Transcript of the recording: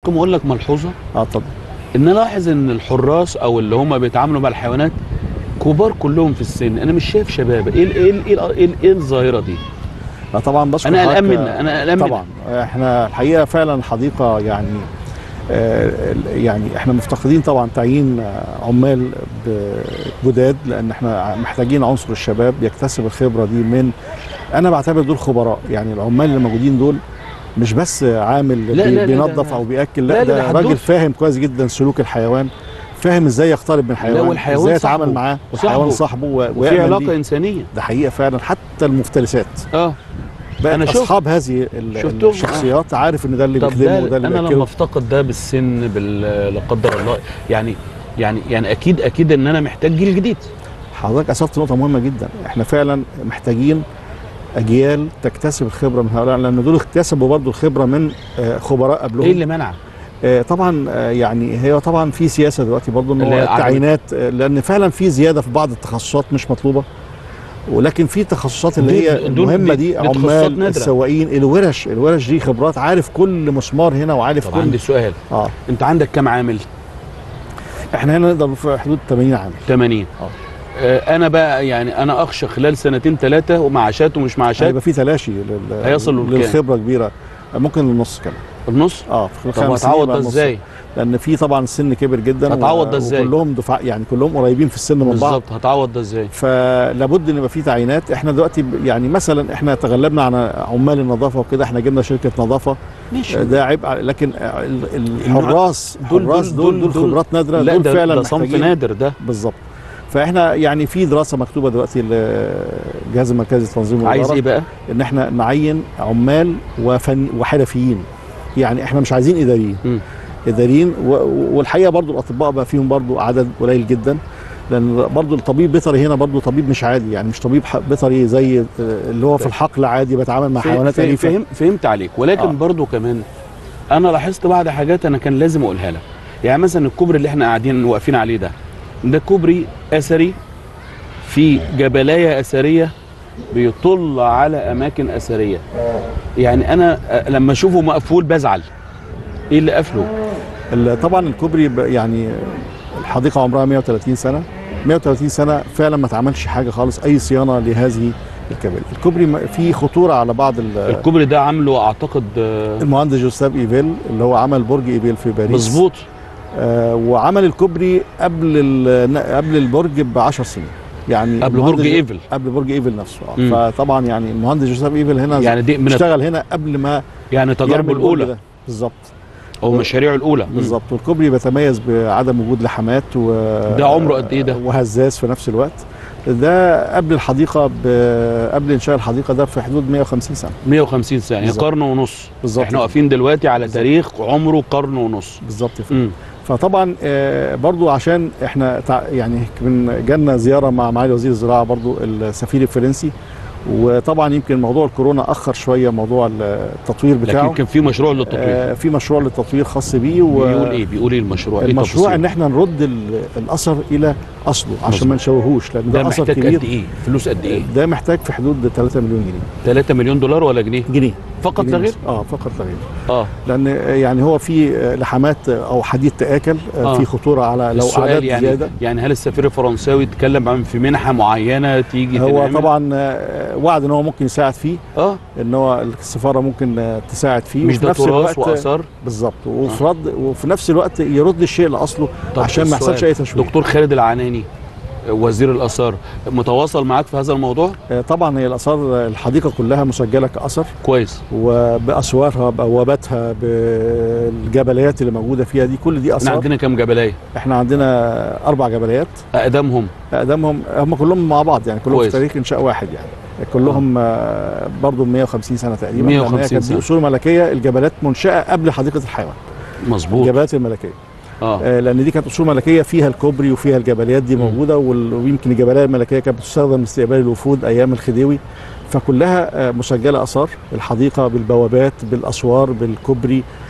ممكن اقول لك ملحوظه اه اتفضل ان انا الاحظ ان الحراس او اللي هم بيتعاملوا مع الحيوانات كبار كلهم في السن انا مش شايف شباب ايه ال- ايه ال- ايه ال- ايه, ال- إيه الظاهره دي آه طبعا بشكر انا قلقان حضرتك، منها انا قلقان منها طبعا احنا الحقيقه فعلا حديقه يعني آه، يعني احنا مفتقدين طبعا تعيين آه، عمال ب- جداد لان احنا محتاجين عنصر الشباب يكتسب الخبره دي من انا بعتبر دول خبراء يعني العمال اللي موجودين دول مش بس عامل لا، بي- لا، لا، بينظف لا. او بياكل لا، لا, لا، ده ده حدوث. راجل فاهم كويس جدا سلوك الحيوان فاهم ازاي يقترب من الحيوان والحيوان ازاي صاحبه. يتعامل معاه والحيوان صاحبه. صاحبه و- وفي ويأمن علاقه بيه. انسانيه ده حقيقه فعلا حتى المفترسات اه بقت أنا شفت. اصحاب هذه ال- شفتهم. الشخصيات عارف ان ده اللي طب بيخدمه ده وده اللي انا لما بياكله افتقد ده بالسن بال لا قدر الله يعني يعني يعني اكيد اكيد ان انا محتاج جيل جديد حضرتك اثرت نقطه مهمه جدا احنا فعلا محتاجين اجيال تكتسب الخبره من هؤلاء لان دول اكتسبوا برضو الخبره من آه، خبراء قبلهم ايه اللي منع آه، طبعا آه، يعني هي طبعا في سياسه دلوقتي برضو اللي هي انه عدم- التعيينات آه، لان فعلا في زياده في بعض التخصصات مش مطلوبه ولكن في تخصصات اللي دول- هي دول- المهمه دي- دي دي تخصصات عمال نادرة. السواقين الورش الورش دي خبرات عارف كل مسمار هنا وعارف طب كل عندي سؤال اه انت عندك كام عامل احنا هنا نقدر في حدود 80 عام 80 آه. آه انا بقى يعني انا اخشى خلال سنتين ثلاثه ومعاشات ومش معاشات هيبقى في تلاشي لل... هيصلوا لكام؟ للخبره كبيره ممكن النص كمان النص اه في طب الخمس سنين هتعوض بقى ده النص. ازاي لان في طبعا السن كبر جدا هتعوض ده إزاي؟ كلهم دفع يعني كلهم قريبين في السن من بعض بالظبط هتعوض ده ازاي فلابد ان يبقى في تعيينات احنا دلوقتي ب- يعني مثلا احنا تغلبنا عن عمال النظافه وكده احنا جبنا شركه نظافه ماشي ده عيب على- لكن ال- ال- الحراس دول- دول- الحراس دول دول, دول- خبرات نادره لا دول ده, فعلا ده صنف محتاجين نادر ده بالظبط فاحنا يعني في دراسه مكتوبه دلوقتي للجهاز المركزي للتنظيم عايز والإدارة ايه بقى ان احنا نعين عمال وفن وحرفيين يعني احنا مش عايزين اداريين مم. اداريين و- والحقيقه برضو الاطباء بقى فيهم برضو عدد قليل جدا لان برضو الطبيب بيطري هنا برضو طبيب مش عادي يعني مش طبيب ح- بيطري زي اللي هو في الحقل عادي بيتعامل مع فهم- حيوانات فهم- اليفه فهم فهمت عليك ولكن آه. برضو كمان انا لاحظت بعض حاجات انا كان لازم اقولها لك يعني مثلا الكوبري اللي احنا قاعدين واقفين عليه ده ده كوبري اثري في جبلايه اثريه بيطل على اماكن اثريه يعني انا آه، لما اشوفه مقفول بزعل ايه اللي قافله ال- طبعا الكوبري ب- يعني الحديقه عمرها 130 سنه 130 سنه فعلا ما اتعملش حاجه خالص اي صيانه لهذه الكباري الكوبري م- فيه خطوره على بعض ال- الكوبري ده عامله اعتقد آه، المهندس جوستاف ايفيل اللي هو عمل برج ايفيل في باريس مظبوط آه وعمل الكوبري قبل ال- قبل البرج ب 10 سنين يعني قبل المهندس برج جو- ايفل قبل برج ايفل نفسه مم. آه. فطبعا يعني المهندس جوستاف ايفل هنا يعني دي من الت- اشتغل هنا قبل ما يعني تجاربه يعمل البرج الاولى ده. بالظبط او مشاريعه الاولى مم. بالظبط والكوبري بيتميز بعدم وجود لحامات و ده عمره قد إيه ده؟ وهزاز في نفس الوقت ده قبل الحديقه ب... قبل انشاء الحديقه ده في حدود 150 سنه 150 سنه يعني بالظبط. قرن ونص بالظبط احنا كده. واقفين دلوقتي على بالظبط. تاريخ عمره قرن ونص بالظبط كده. امم فطبعا آه، برضو عشان احنا تع- يعني من جالنا زياره مع معالي وزير الزراعه برضو السفير الفرنسي وطبعا يمكن موضوع الكورونا اخر شويه موضوع التطوير بتاعه لكن كان في مشروع للتطوير آه، في مشروع للتطوير خاص بيه بيقول ايه بيقول ايه المشروع ايه المشروع تفاصيله؟ ان احنا نرد ال- الاثر الى اصله عشان مظبوط. ما نشوهوش لان ده ده اثر محتاج قد كبير ايه فلوس قد ايه ده محتاج في حدود 3 مليون جنيه 3 مليون دولار ولا جنيه جنيه فقط جنيه لا غير بس. اه فقط لا غير اه لان يعني هو في لحمات او حديد تاكل آه. آه. في خطوره على لو السؤال اعداد يعني زياده يعني هل السفير الفرنساوي اتكلم عن في منحه معينه تيجي هو تنعمل؟ طبعا آه، وعد ان هو ممكن يساعد فيه اه ان هو السفاره ممكن آه، تساعد فيه مش وفي ده نفس تراث الوقت واثار بالظبط وفي رد وفي نفس الوقت يرد الشيء لاصله طب عشان ما السؤال، يحصلش اي تشويه دكتور خالد العناني وزير الاثار متواصل معاك في هذا الموضوع آه، طبعا هي الاثار الحديقه كلها مسجله كاثر كويس وباسوارها ببواباتها بالجبليات اللي موجوده فيها دي كل دي احنا اثار عندنا كام جبلايه احنا عندنا اربع جبليات اقدامهم اقدامهم هم كلهم مع بعض يعني كلهم كويس. في تاريخ انشاء واحد يعني كلهم آه. برضو 150 سنه تقريبا 150 لأن هي كانت دي سنة. اصول ملكيه الجبلات منشاه قبل حديقه الحيوان مظبوط الجبلات الملكيه اه آه لان دي كانت اصول ملكيه فيها الكوبري وفيها الجبليات دي مم. موجوده وال- ويمكن الجبليه الملكيه كانت بتستخدم لاستقبال الوفود ايام الخديوي فكلها آه مسجله اثار الحديقه بالبوابات بالاسوار بالكوبري